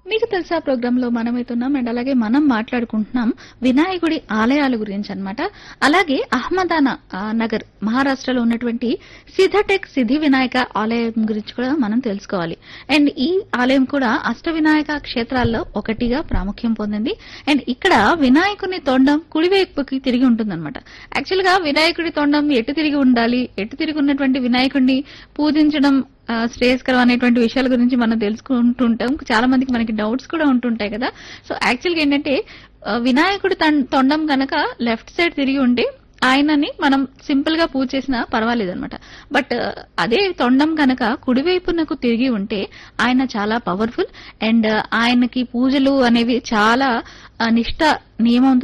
మీకు తెలుసా ప్రోగ్రామ్ లో మనమైతున్నాం అండ్ అలాగే మనం మాట్లాడుకుంటున్నాం వినాయకుడి ఆలయాల గురించి అన్నమాట అలాగే అహ్మదానా ఆ, నగర్ మహారాష్ట్రలో ఉన్నటువంటి సిద్ధటెక్ సిద్ధి వినాయక ఆలయం గురించి కూడా మనం తెలుసుకోవాలి అండ్ ఈ ఆలయం కూడా అష్ట వినాయక క్షేత్రాల్లో ఒకటిగా ప్రాముఖ్యం పొందింది అండ్ ఇక్కడ వినాయకుని తొండం కుడివైపుకి తిరిగి ఉంటుందన్నమాట యాక్చువల్ గా వినాయకుడి తొండం ఎటు తిరిగి ఉండాలి ఎటు తిరిగి ఉన్నటువంటి వినాయకుడిని పూజించడం ఆ, శ్రేయస్కరం అనేటువంటి విషయాల గురించి మనం తెలుసుకుంటుంటాం చాలా మందికి మనకి డౌట్స్ కూడా ఉంటుంటాయి కదా సో యాక్చువల్ గా ఏంటంటే ఆ, వినాయకుడి తన్- తొండం గనక లెఫ్ట్ సైడ్ తిరిగి ఉంటే ఆయనని మనం సింపుల్ గా పూజ చేసినా పర్వాలేదు అనమాట బట్ అదే తొండం కనుక కుడివైపునకు తిరిగి ఉంటే ఆయన చాలా పవర్ఫుల్ అండ్ ఆయనకి పూజలు అనేవి చాలా ఆ, నిష్ట నియమంతో